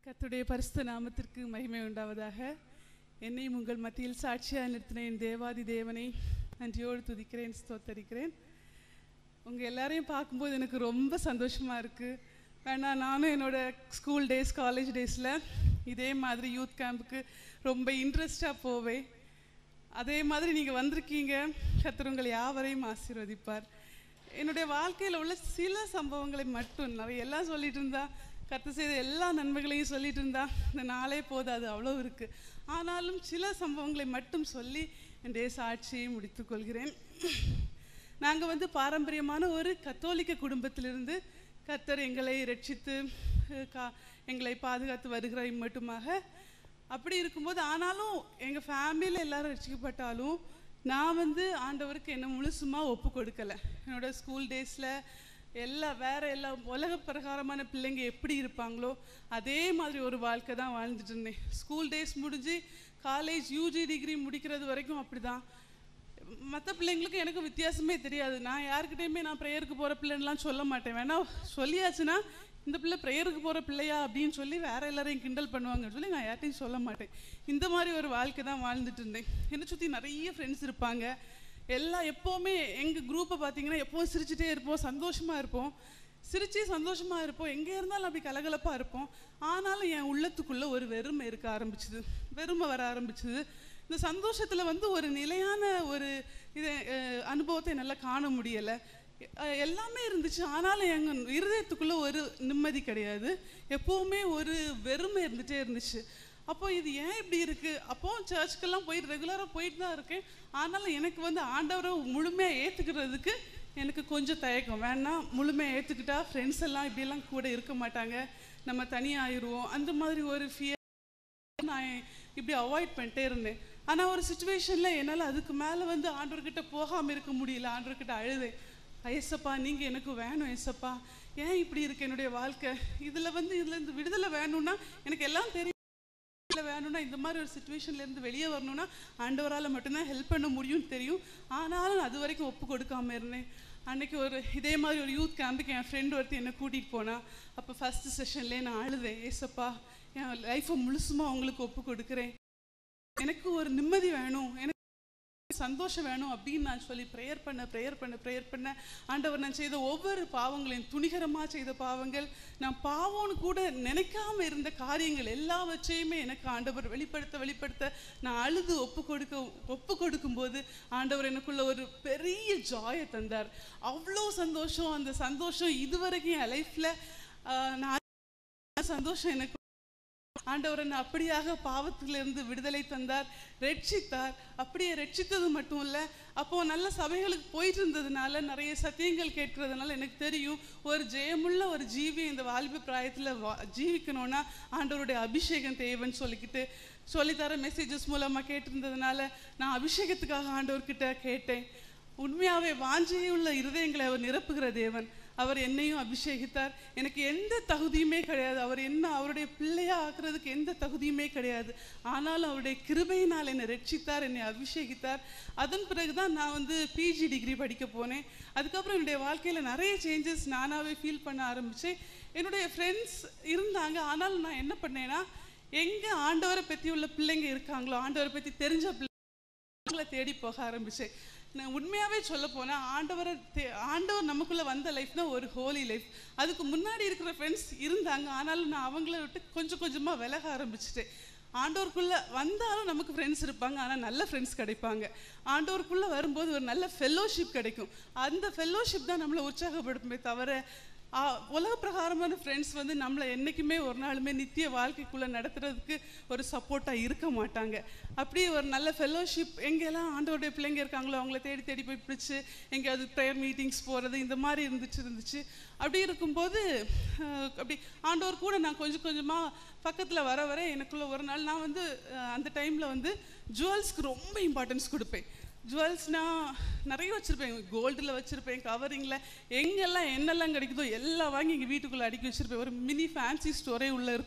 கர்த்தருடைய பரிசுத்த நாமத்திற்கு மகிமை உண்டாவதாக என்னையும் உங்கள் மத்தியில் சாட்சியாக நிறுத்தின என் தேவாதி தேவனை நன்றியோடு துதிக்கிறேன் ஸ்தோத்தரிக்கிறேன் உங்கள் எல்லாரையும் பார்க்கும்போது எனக்கு ரொம்ப சந்தோஷமாக இருக்குது வேணா நானும் என்னோட ஸ்கூல் டேஸ் காலேஜ் டேஸில் இதே மாதிரி யூத் கேம்புக்கு ரொம்ப இன்ட்ரெஸ்டாக போவேன் அதே மாதிரி நீங்கள் வந்திருக்கீங்க கர்த்தர் உங்களை யாவரையும் ஆசீர்வதிப்பார் என்னுடைய வாழ்க்கையில் உள்ள சில சம்பவங்களை மட்டும் நிறைய எல்லாம் சொல்லிட்டு இருந்தா கர்த்தர் செய்த எல்லா நன்மைகளையும் சொல்லிட்டு இருந்தா இந்த நாளே போதாது அவ்வளோ இருக்குது ஆனாலும் சில சம்பவங்களை மட்டும் சொல்லி என்னுடைய சாட்சியை முடித்துக் கொள்கிறேன் நாங்கள் வந்து பாரம்பரியமான ஒரு கத்தோலிக்க குடும்பத்திலிருந்து கர்த்தர் எங்களை ரட்சித்து அஹ், கா எங்களை பாதுகாத்து வருகிற மட்டுமாக அப்படி இருக்கும்போது ஆனாலும் எங்கள் ஃபேமிலியில் எல்லாரும் ரட்சிக்கப்பட்டாலும் நான் வந்து ஆண்டவருக்கு என்ன முழுசுமா ஒப்பு கொடுக்கல என்னோட ஸ்கூல் டேஸில் எல்லா வேற எல்லா உலக பிரகாரமான பிள்ளைங்க எப்படி இருப்பாங்களோ அதே மாதிரி ஒரு வாழ்க்கை தான் வாழ்ந்துட்டு இருந்தேன் ஸ்கூல் டேஸ் முடிஞ்சு காலேஜ் யூஜி டிகிரி முடிக்கிறது வரைக்கும் அப்படிதான் மற்ற பிள்ளைங்களுக்கு எனக்கு வித்தியாசமே தெரியாது நான் யாருக்கிட்டையுமே நான் ப்ரேயருக்கு போகிற பிள்ளைன்னுலாம் சொல்ல மாட்டேன் வேணா சொல்லியாச்சுன்னா இந்த பிள்ளை ப்ரேயருக்கு போகிற பிள்ளையா அப்படின்னு சொல்லி வேற எல்லாரையும் கிண்டல் பண்ணுவாங்கன்னு சொல்லி நான் யார்ட்டையும் சொல்ல மாட்டேன் இந்த மாதிரி ஒரு வாழ்க்கை தான் வாழ்ந்துட்டு இருந்தேன் என்னை சுற்றி நிறைய ஃப்ரெண்ட்ஸ் இருப்பாங்க எல்லாம் எப்போவுமே எங்கள் குரூப்பை பார்த்தீங்கன்னா எப்போவும் சிரிச்சுட்டே இருப்போம் சந்தோஷமாக இருப்போம் சிரிச்சு சந்தோஷமாக இருப்போம் எங்கே இருந்தாலும் அப்படி கலகலப்பாக இருப்போம் ஆனாலும் என் உள்ளத்துக்குள்ளே ஒரு வெறுமை இருக்க ஆரம்பிச்சுது வெறுமை வர ஆரம்பிச்சுது இந்த சந்தோஷத்தில் வந்து ஒரு நிலையான ஒரு இது அஹ், அனுபவத்தை என்னால் காண முடியலை அஹ், எல்லாமே இருந்துச்சு ஆனாலும் எங்கள் இருதயத்துக்குள்ளே ஒரு நிம்மதி கிடையாது எப்போவுமே ஒரு வெறுமை இருந்துகிட்டே இருந்துச்சு அப்போ இது ஏன் இப்படி இருக்குது அப்போ சர்ச்சுக்கெல்லாம் போயிட்டு ரெகுலராக போயிட்டு தான் இருக்கேன் ஆனாலும் எனக்கு வந்து ஆண்டவரை முழுமையாக ஏற்றுக்கிறதுக்கு எனக்கு கொஞ்சம் தயக்கம் வேணா முழுமையாக ஏற்றுக்கிட்டா ஃப்ரெண்ட்ஸ் எல்லாம் இப்படியெல்லாம் கூட இருக்க மாட்டாங்க நம்ம தனியாகிருவோம் அந்த மாதிரி ஒரு ஃபியர் நான் இப்படி அவாய்ட் பண்ணிட்டே இருந்தேன் ஆனால் ஒரு சுச்சுவேஷனில் என்னால் அதுக்கு மேலே வந்து ஆண்டவர்கிட்ட போகாமல் இருக்க முடியல ஆண்டவர்கிட்ட அழுதேன் ஐயசப்பா நீங்கள் எனக்கு வேணும் ஏசப்பா ஏன் இப்படி இருக்கு என்னுடைய வாழ்க்கை இதில் வந்து இதில் இந்த விடுதலை வேணும்னா எனக்கு எல்லாம் தெரியும் விடுதலை வேணும்னா இந்த மாதிரி ஒரு சுச்சுவேஷன்ல இருந்து வெளியே வரணும்னா ஆண்டவரால் மட்டும்தான் ஹெல்ப் பண்ண முடியும்னு தெரியும் ஆனாலும் நான் அது வரைக்கும் ஒப்பு கொடுக்காம இருந்தேன் அன்னைக்கு ஒரு இதே மாதிரி ஒரு யூத் கேம்புக்கு என் ஃப்ரெண்ட் ஒருத்தி என்னை கூட்டிகிட்டு போனா அப்போ ஃபஸ்ட்டு செஷன்லேயே நான் அழுதேன் ஏசப்பா என் லைஃப்பை முழுசுமா உங்களுக்கு ஒப்பு கொடுக்குறேன் எனக்கு ஒரு நிம்மதி வேணும் எனக்கு சந்தோஷம் வேணும் அப்படின்னு நான் சொல்லி ப்ரேயர் பண்ண ப்ரேயர் பண்ண ப்ரேயர் பண்ண ஆண்டவர் நான் செய்த ஒவ்வொரு பாவங்களையும் துணிகரமாக செய்த பாவங்கள் நான் பாவம்னு கூட நினைக்காம இருந்த காரியங்கள் எல்லாவற்றையுமே எனக்கு ஆண்டவர் வெளிப்படுத்த வெளிப்படுத்த நான் அழுது ஒப்பு கொடுக்க ஒப்பு கொடுக்கும்போது ஆண்டவர் எனக்குள்ள ஒரு பெரிய ஜாயை தந்தார் அவ்வளோ சந்தோஷம் அந்த சந்தோஷம் இதுவரைக்கும் என் லைஃப்பில் நான் சந்தோஷம் எனக்கு ஆண்டவர் என்னை அப்படியாக பாவத்திலிருந்து விடுதலை தந்தார் ரட்சித்தார் அப்படியே ரட்சித்தது மட்டும் இல்லை அப்போ நல்ல சபைகளுக்கு போயிட்டு இருந்ததுனால நிறைய சத்தியங்கள் கேட்கறதுனால எனக்கு தெரியும் ஒரு ஜெயமுள்ள ஒரு ஜீவி இந்த வாலிப பிராயத்தில் வா ஜீவிக்கணும்னா ஆண்டவருடைய அபிஷேகம் தேவைன்னு சொல்லிக்கிட்டு சொல்லித்தர மெசேஜஸ் மூலமாக கேட்டிருந்ததுனால நான் அபிஷேகத்துக்காக ஆண்டவர்கிட்ட கேட்டேன் உண்மையாகவே வாஞ்சையுள்ள இருதயங்களை அவர் நிரப்புகிற தேவன் அவர் என்னையும் அபிஷேகித்தார் எனக்கு எந்த தகுதியுமே கிடையாது அவர் என்ன அவருடைய பிள்ளையா ஆக்குறதுக்கு எந்த தகுதியுமே கிடையாது ஆனாலும் அவருடைய கிருபையினால் என்னை ரட்சித்தார் என்னை அபிஷேகித்தார் அதன் பிறகு தான் நான் வந்து பிஜி டிகிரி படிக்க போனேன் அதுக்கப்புறம் என்னுடைய வாழ்க்கையில் நிறைய சேஞ்சஸ் நானாகவே ஃபீல் பண்ண ஆரம்பித்தேன் என்னுடைய ஃப்ரெண்ட்ஸ் இருந்தாங்க ஆனாலும் நான் என்ன பண்ணேன்னா எங்கே ஆண்டவரை பற்றி உள்ள பிள்ளைங்க இருக்காங்களோ ஆண்டவரை பற்றி தெரிஞ்ச பிள்ளை அவங்கள தேடி போக ஆரம்பிச்சேன் நான் உண்மையாகவே சொல்ல போனால் ஆண்டவரை தே ஆண்டவர் நமக்குள்ளே வந்த லைஃப்னா ஒரு ஹோலி லைஃப் அதுக்கு முன்னாடி இருக்கிற ஃப்ரெண்ட்ஸ் இருந்தாங்க ஆனாலும் நான் அவங்கள விட்டு கொஞ்சம் கொஞ்சமாக விலக ஆரம்பிச்சிட்டேன் ஆண்டவருக்குள்ளே வந்தாலும் நமக்கு ஃப்ரெண்ட்ஸ் இருப்பாங்க ஆனால் நல்ல ஃப்ரெண்ட்ஸ் கிடைப்பாங்க ஆண்டவருக்குள்ளே வரும்போது ஒரு நல்ல ஃபெல்லோஷிப் கிடைக்கும் அந்த ஃபெல்லோஷிப் தான் நம்மளை உற்சாகப்படுத்துமே தவிர ஆ, உலக பிரகாரமான ஃப்ரெண்ட்ஸ் வந்து நம்மளை என்றைக்குமே ஒரு நாளுமே நித்திய வாழ்க்கைக்குள்ளே நடத்துறதுக்கு ஒரு சப்போர்ட்டாக இருக்க மாட்டாங்க அப்படியே ஒரு நல்ல ஃபெல்லோஷிப் எங்கெல்லாம் ஆண்டவருடைய பிள்ளைங்க இருக்காங்களோ அவங்கள தேடி தேடி போய் பிடிச்சி எங்கேயாவது ப்ரேயர் மீட்டிங்ஸ் போகிறது இந்த மாதிரி இருந்துச்சு இருந்துச்சு அப்படி இருக்கும்போது அஹ், அப்படி ஆண்டவர் கூட நான் கொஞ்சம் கொஞ்சமாக பக்கத்தில் வர வர எனக்குள்ள ஒரு நாள் நான் வந்து அஹ், அந்த டைமில் வந்து ஜுவல்ஸ்க்கு ரொம்ப இம்பார்ட்டன்ஸ் கொடுப்பேன் ஜுவல்ஸ்னால் நிறைய வச்சுருப்பேன் கோல்டில் வச்சுருப்பேன் கவரிங்கில் எங்கெல்லாம் என்னெல்லாம் கிடைக்குதோ எல்லாம் வாங்கி எங்கள் வீட்டுக்குள்ளே அடுக்கி வச்சுருப்பேன் ஒரு மினி ஃபேன்சி ஸ்டோரே உள்ளே இருக்கும்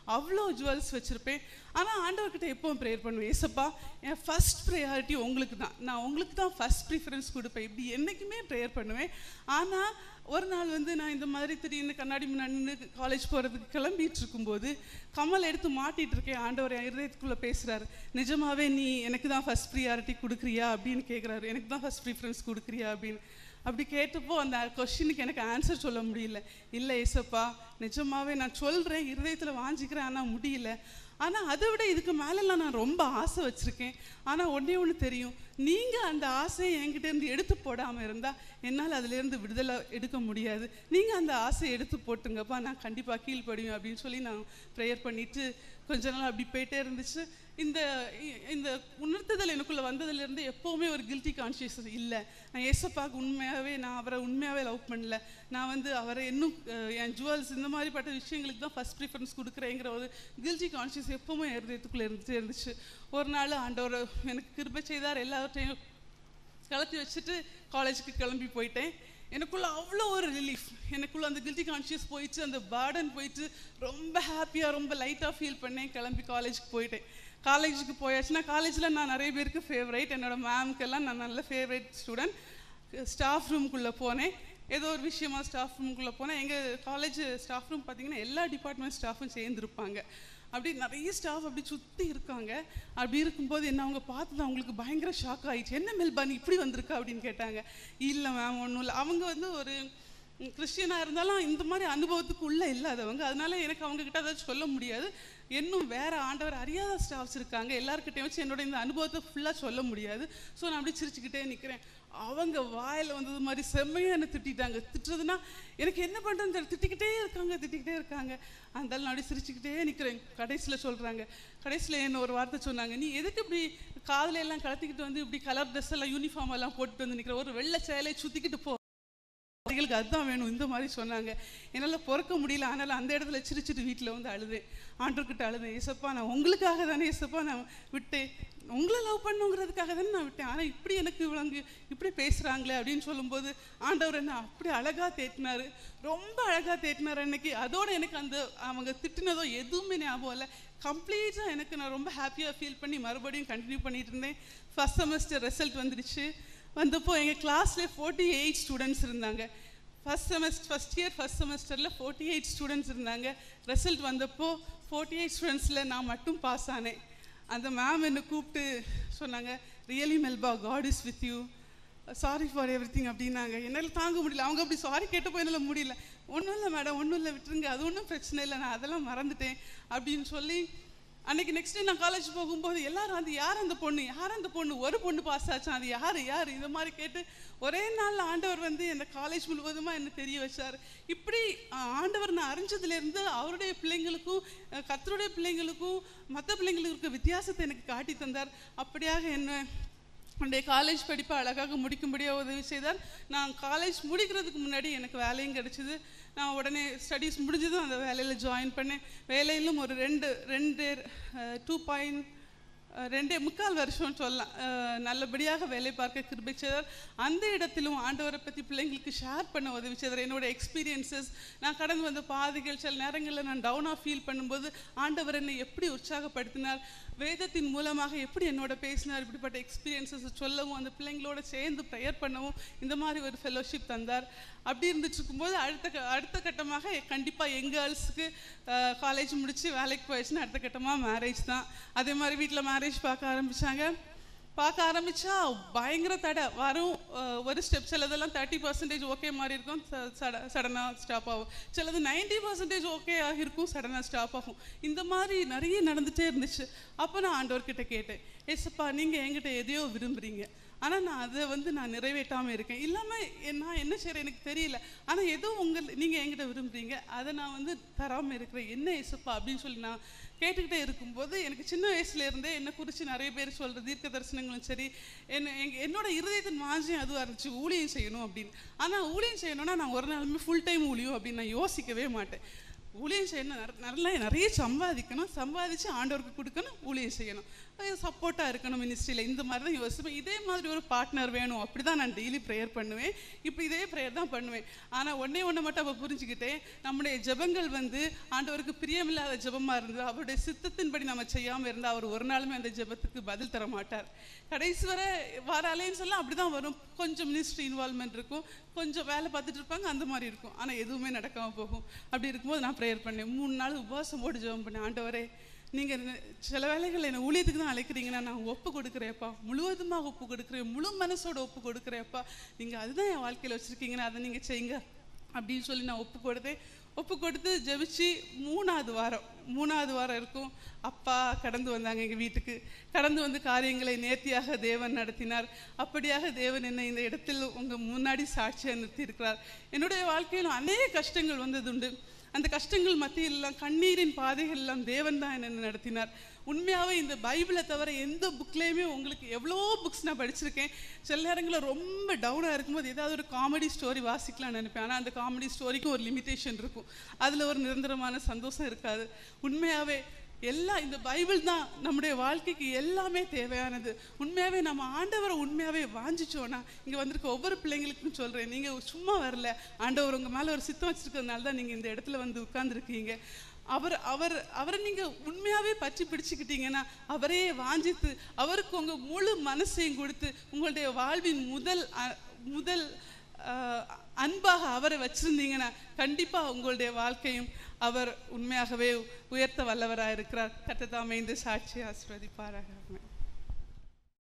அவ்வளோ ஜுவல்ஸ் வச்சுருப்பேன் ஆனால் ஆண்டவர்கிட்ட எப்பவும் ப்ரேயர் பண்ணுவேன் ஏசப்பா என் ஃபர்ஸ்ட் ப்ரையாரிட்டி உங்களுக்கு தான் நான் உங்களுக்கு தான் ஃபர்ஸ்ட் ப்ரிஃபரன்ஸ் கொடுப்பேன் இப்படி என்றைக்குமே ப்ரேயர் பண்ணுவேன் ஆனால் ஒரு நாள் வந்து நான் இந்த மாதிரி திடீர்னு கண்ணாடி முன்னாடி நின்று காலேஜ் போகிறதுக்கு கிளம்பிட்டு இருக்கும்போது கமல் எடுத்து மாட்டிட்டு இருக்கேன் ஆண்டவர் என் இருதயத்துக்குள்ளே பேசுகிறாரு நிஜமாவே நீ எனக்கு தான் ஃபர்ஸ்ட் ப்ரியாரிட்டி கொடுக்குறியா அப்படின்னு கேட்குறாரு எனக்கு தான் ஃபர்ஸ்ட் ப்ரிஃபரன்ஸ் கொடுக்குறியா அப்படின்னு அப்படி கேட்டப்போ அந்த கொஷினுக்கு எனக்கு ஆன்சர் சொல்ல முடியல இல்லை ஏசப்பா நிஜமாவே நான் சொல்கிறேன் இருதயத்தில் வாஞ்சிக்கிறேன் ஆனால் முடியல ஆனால் அதை விட இதுக்கு மேலெல்லாம் நான் ரொம்ப ஆசை வச்சுருக்கேன் ஆனால் ஒன்றே ஒன்று தெரியும் நீங்கள் அந்த ஆசையை என்கிட்ட இருந்து எடுத்து போடாமல் இருந்தால் என்னால் அதிலேருந்து விடுதலை எடுக்க முடியாது நீங்கள் அந்த ஆசையை எடுத்து போட்டுங்கப்பா நான் கண்டிப்பாக கீழ்ப்படிவேன் அப்படின்னு சொல்லி நான் ப்ரேயர் பண்ணிவிட்டு கொஞ்ச நாள் அப்படி போயிட்டே இருந்துச்சு இந்த இ- இந்த உணர்த்துதல் எனக்குள்ளே வந்ததுலேருந்து எப்போவுமே ஒரு கில்ட்டி கான்ஷியஸ் இல்லை நான் ஏசப்பாக்கு உண்மையாகவே நான் அவரை உண்மையாகவே லவ் பண்ணல நான் வந்து அவரை இன்னும் அஹ், என் ஜுவல்ஸ் இந்த மாதிரிப்பட்ட விஷயங்களுக்கு தான் ஃபஸ்ட் ப்ரிஃபரன்ஸ் கொடுக்குறேங்கிற ஒரு கில்ட்டி கான்ஷியஸ் எப்போவுமே இருதயத்துக்குள்ளே இருந்துகிட்டே இருந்துச்சு ஒரு நாள் ஆண்டவர் எனக்கு கிருபை செய்தார் எல்லாத்தையும் கலத்தி வச்சுட்டு காலேஜுக்கு கிளம்பி போயிட்டேன் எனக்குள்ள அவ்வளோ ஒரு ரிலீஃப் எனக்குள்ள அந்த கில்ட்டி கான்ஷியஸ் போயிட்டு அந்த பேர்டன் போயிட்டு ரொம்ப ஹாப்பியாக ரொம்ப லைட்டாக ஃபீல் பண்ணேன் கிளம்பி காலேஜுக்கு போயிட்டேன் காலேஜுக்கு போயாச்சுன்னா காலேஜில் நான் நிறைய பேருக்கு ஃபேவரைட் என்னோட மேம்க்கெல்லாம் நான் நல்ல ஃபேவரைட் ஸ்டூடெண்ட் ஸ்டாஃப் ரூம்குள்ளே போனேன் ஏதோ ஒரு விஷயமா ஸ்டாஃப் ரூம்குள்ளே போனேன் எங்கள் காலேஜ் ஸ்டாஃப் ரூம் பார்த்தீங்கன்னா எல்லா டிபார்ட்மெண்ட் ஸ்டாஃபும் சேர்ந்துருப்பாங்க அப்படி நிறைய ஸ்டாஃப் அப்படி சுற்றி இருக்காங்க அப்படி இருக்கும்போது என்ன அவங்க பார்த்தது அவங்களுக்கு பயங்கர ஷாக் ஆயிடுச்சு என்ன மெல்பா நீ இப்படி வந்திருக்கா அப்படின்னு கேட்டாங்க இல்லை மேம் ஒன்றும் இல்லை அவங்க வந்து ஒரு கிறிஸ்டியனாக இருந்தாலும் இந்த மாதிரி அனுபவத்துக்கு உள்ளே இல்லாதவங்க அதனால எனக்கு அவங்க கிட்ட அதை சொல்ல முடியாது இன்னும் வேற ஆண்டவர் அறியாத ஸ்டாஃப்ஸ் இருக்காங்க எல்லாருக்கிட்டையும் வச்சு என்னோட இந்த அனுபவத்தை ஃபுல்லாக சொல்ல முடியாது ஸோ நான் அப்படியே சிரிச்சுக்கிட்டே நிற்கிறேன் அவங்க வாயில் வந்தது மாதிரி செம்மையாக என்ன திட்டிட்டாங்க திட்டுறதுன்னா எனக்கு என்ன பண்ணுறதுன்னு தெரியல திட்டிக்கிட்டே இருக்காங்க திட்டிக்கிட்டே இருக்காங்க அந்த நான் அப்படியே சிரிச்சுக்கிட்டே நிற்கிறேன் கடைசியில் சொல்கிறாங்க கடைசியில் என்ன ஒரு வார்த்தை சொன்னாங்க நீ எதுக்கு இப்படி காதுல எல்லாம் கலத்திக்கிட்டு வந்து இப்படி கலர் ட்ரெஸ் எல்லாம் யூனிஃபார்ம் எல்லாம் போட்டுட்டு வந்து நிற்கிற ஒரு வெள்ளை சேலையை சுற்றிக்கிட்டு போ குழந்தைகளுக்கு அதுதான் வேணும் இந்த மாதிரி சொன்னாங்க என்னால் பொறுக்க முடியல ஆனால் அந்த இடத்துல சிரிச்சிட்டு வீட்டில் வந்து அழுதேன் ஆண்டவர்கிட்ட அழுதேன் ஏசப்பா நான் உங்களுக்காக தானே ஏசப்பா நான் விட்டேன் உங்களை லவ் பண்ணுங்கிறதுக்காக தானே நான் விட்டேன் ஆனால் இப்படி எனக்கு இவங்க இப்படி பேசுகிறாங்களே அப்படின்னு சொல்லும்போது ஆண்டவர் என்ன அப்படி அழகாக தேட்டினாரு ரொம்ப அழகாக தேட்டினார் அன்னைக்கு அதோட எனக்கு அந்த அவங்க திட்டினதோ எதுவுமே ஞாபகம் இல்லை கம்ப்ளீட்டாக எனக்கு நான் ரொம்ப ஹாப்பியாக ஃபீல் பண்ணி மறுபடியும் கண்டினியூ பண்ணிட்டு இருந்தேன் ஃபஸ்ட் செமஸ்டர் ரிசல்ட் வந்துடுச்சு வந்தப்போ எங்கள் கிளாஸில் ஃபோர்ட்டி எயிட் ஸ்டூடெண்ட்ஸ் இருந்தாங்க first semester first year first செமஸ்டரில் ஃபோர்ட்டி எயிட் ஸ்டூடெண்ட்ஸ் இருந்தாங்க ரிசல்ட் வந்தப்போ ஃபோர்ட்டி எயிட் ஸ்டூடெண்ட்ஸில் நான் மட்டும் பாஸ் ஆனேன் அந்த மேம் என்னை கூப்பிட்டு சொன்னாங்க really Melba God is with you sorry for everything அப்படின்னாங்க என்னால் தாங்க முடியல அவங்க அப்படி சாரி கேட்டப்போ என்னால் முடியல ஒன்றும் இல்லை மேடம் ஒன்றும் இல்லை விட்டுருங்க அது ஒன்றும் பிரச்சனை இல்லை நான் அதெல்லாம் மறந்துட்டேன் அப்படின்னு சொல்லி அன்னைக்கு நெக்ஸ்ட் டே நான் காலேஜ் போகும்போது எல்லாரும் அது யார் அந்த பொண்ணு யார் அந்த பொண்ணு ஒரு பொண்ணு பாஸ் ஆச்சான் அது யார் யார் இந்த மாதிரி கேட்டு ஒரே நாளில் ஆண்டவர் வந்து இந்த காலேஜ் முழுவதுமாக என்ன தெரிய வச்சார் இப்படி ஆஹ், ஆண்டவர் நான் அறிஞ்சதுலேருந்து அவருடைய பிள்ளைங்களுக்கும் அஹ், கர்த்தருடைய பிள்ளைங்களுக்கும் மற்ற பிள்ளைங்களுக்கு இருக்க வித்தியாசத்தை எனக்கு காட்டி தந்தார் அப்படியாக என்ன என்னுடைய காலேஜ் படிப்பை அழகாக முடிக்கும்படியாக உதவி செய்தார் நான் காலேஜ் முடிக்கிறதுக்கு முன்னாடி எனக்கு வேலையும் கிடைச்சிது நான் உடனே ஸ்டடீஸ் முடிஞ்சதும் அந்த வேலையில் ஜாயின் பண்ணேன் வேலையிலும் ஒரு ரெண்டு ரெண்டு டூ பாயிண்ட் ரெண்டே முக்கால் வருஷம் சொல்லலாம் அஹ், நல்லபடியாக வேலை பார்க்க கிருபை செய்தார் அந்த இடத்திலும் ஆண்டவரை பற்றி பிள்ளைங்களுக்கு ஷேர் பண்ண உதவி செய்தார் என்னோட எக்ஸ்பீரியன்சஸ் நான் கடந்து வந்த பாதைகள் சில நேரங்களில் நான் டவுனாக ஃபீல் பண்ணும்போது ஆண்டவர் என்னை எப்படி உற்சாகப்படுத்தினார் வேதத்தின் மூலமாக எப்படி என்னோட பேசினார் இப்படிப்பட்ட எக்ஸ்பீரியன்சஸ் சொல்லவும் அந்த பிள்ளைங்களோட சேர்ந்து ப்ரேயர் பண்ணவும் இந்த மாதிரி ஒரு ஃபெலோஷிப் தந்தார் அப்படி இருந்துட்டு இருக்கும்போது அடுத்த க- அடுத்த கட்டமாக கண்டிப்பாக எங்கள் கேர்ள்ஸுக்கு காலேஜ் முடித்து வேலைக்கு போயிடுச்சுன்னா அடுத்த கட்டமாக மேரேஜ் தான் அதே மாதிரி வீட்டில் மேரேஜ் பார்க்க ஆரம்பித்தாங்க பார்க்க ஆரம்பிச்சா பயங்கர தடை வரும் அஹ், ஒரு ஸ்டெப் சிலதெல்லாம் தேர்ட்டி பர்சன்டேஜ் ஓகே மாதிரி இருக்கும் சடனாக ஸ்டாப் ஆகும் சிலது நைன்டி பர்சன்டேஜ் ஓகே ஆகிருக்கும் சடனாக ஸ்டாப் ஆகும் இந்த மாதிரி நிறைய நடந்துகிட்டே இருந்துச்சு அப்போ நான் ஆண்டவர்கிட்ட கேட்டேன் ஏசப்பா நீங்கள் என்கிட்ட எதையோ விரும்புகிறீங்க ஆனால் நான் அதை வந்து நான் நிறைவேற்றாமல் இருக்கேன் இல்லாமல் நான் என்ன செய்கிறேன் எனக்கு தெரியல ஆனால் ஏதோ உங்கள் நீங்கள் என்கிட்ட விரும்புகிறீங்க அதை நான் வந்து தராமல் இருக்கிறேன் என்ன ஏசப்பா அப்படின்னு சொல்லி நான் கேட்டுக்கிட்டே இருக்கும்போது எனக்கு சின்ன வயசுல இருந்தே என்னை குறித்து நிறைய பேர் சொல்கிற தீர்க்க தரிசனங்களும் சரி என்ன எங்க என்னோட இருதயத்தின் வாஞ்சியம் அதுவாக இருந்துச்சு ஊழியம் செய்யணும் அப்படின்னு ஆனால் ஊழியம் செய்யணும்னா நான் ஒரு நாளுமே ஃபுல் டைம் ஊழியம் அப்படின்னு நான் யோசிக்கவே மாட்டேன் ஊழியம் செய்யணும் நிற- நல்லா நிறைய சம்பாதிக்கணும் சம்பாதிச்சு ஆண்டவருக்கு கொடுக்கணும் ஊழியம் செய்யணும் சப்போர்ட்டாக இருக்கணும் மினிஸ்ட்ரியில் இந்த மாதிரி தான் யோசிப்பேன் இதே மாதிரி ஒரு பார்ட்னர் வேணும் அப்படி தான் நான் டெய்லி ப்ரேயர் பண்ணுவேன் இப்போ இதே ப்ரேயர் தான் பண்ணுவேன் ஆனால் ஒன்றே ஒன்று மட்டும் அப்போ புரிஞ்சுக்கிட்டேன் நம்முடைய ஜெபங்கள் வந்து ஆண்டவருக்கு பிரியமில்லாத ஜெபமாக இருந்தது அவருடைய சித்தத்தின்படி நம்ம செய்யாமல் இருந்தால் அவர் ஒரு நாளுமே அந்த ஜெபத்துக்கு பதில் தர மாட்டார் கடைசி வரை வர அலைன்னு சொல்ல அப்படி தான் வரும் கொஞ்சம் மினிஸ்ட்ரி இன்வால்மெண்ட் இருக்கும் கொஞ்சம் வேலை பார்த்துட்டு இருப்பாங்க அந்த மாதிரி இருக்கும் ஆனால் எதுவுமே நடக்காமல் போகும் அப்படி இருக்கும்போது நான் ப்ரேயர் பண்ணேன் மூணு நாள் உபவாசம் போட்டு ஜெபம் பண்ணேன் ஆண்டவரே நீங்கள் சில வேலைகள் என்னை ஊழியத்துக்கு தான் அழைக்கிறீங்கன்னா நான் ஒப்பு கொடுக்குறேப்பா முழுவதுமாக ஒப்பு கொடுக்குறேன் முழு மனசோட ஒப்பு கொடுக்குறேப்பா நீங்கள் அதுதான் என் வாழ்க்கையில் வச்சுருக்கீங்கன்னா அதை நீங்கள் செய்யுங்க அப்படின்னு சொல்லி நான் ஒப்பு கொடுத்தேன் ஒப்பு கொடுத்து ஜெபிச்சு மூணாவது வாரம் மூணாவது வாரம் இருக்கும் அப்பா கடந்து வந்தாங்க எங்கள் வீட்டுக்கு கடந்து வந்து காரியங்களை நேர்த்தியாக தேவன் நடத்தினார் அப்படியாக தேவன் என்னை இந்த இடத்தில் உங்கள் முன்னாடி சாட்சியாக நிறுத்தியிருக்கிறார் என்னுடைய வாழ்க்கையில் அநேக கஷ்டங்கள் வந்ததுண்டு அந்த கஷ்டங்கள் மத்தியிலெல்லாம் கண்ணீரின் பாதைகள் எல்லாம் தேவன் தான் என்னை நடத்தினார் உண்மையாகவே இந்த பைபிளை தவிர எந்த புக்லேயுமே உங்களுக்கு எவ்வளோ புக்ஸ் நான் படிச்சிருக்கேன் சில நேரங்களில் ரொம்ப டவுனாக இருக்கும்போது ஏதாவது ஒரு காமெடி ஸ்டோரி வாசிக்கலாம்னு நினைப்பேன் ஆனால் அந்த காமெடி ஸ்டோரிக்கும் ஒரு லிமிட்டேஷன் இருக்கும் அதில் ஒரு நிரந்தரமான சந்தோஷம் இருக்காது உண்மையாகவே எல்லாம் இந்த பைபிள் தான் நம்முடைய வாழ்க்கைக்கு எல்லாமே தேவையானது உண்மையாகவே நம்ம ஆண்டவரை உண்மையாகவே வாஞ்சிச்சோன்னா இங்கே வந்திருக்க ஒவ்வொரு பிள்ளைங்களுக்கும் சொல்கிறேன் நீங்கள் சும்மா வரல ஆண்டவர் உங்கள் மேலே ஒரு சித்தம் வச்சிருக்கிறதுனால தான் நீங்கள் இந்த இடத்துல வந்து உட்கார்ந்துருக்கீங்க அவர் அவர் அவரை நீங்கள் உண்மையாகவே பற்றி பிடிச்சிக்கிட்டீங்கன்னா அவரையே வாஞ்சித்து அவருக்கு உங்கள் முழு மனசையும் கொடுத்து உங்களுடைய வாழ்வின் முதல் அ- முதல் ஆஹ், அன்பாக அவரை வச்சிருந்தீங்கன்னா கண்டிப்பாக உங்களுடைய வாழ்க்கையும் அவர் உண்மையாகவே உயர்த்த வல்லவராக இருக்கிறார் கட்டத்தாமே இந்த சாட்சி ஆசிர்வதிப்பாராக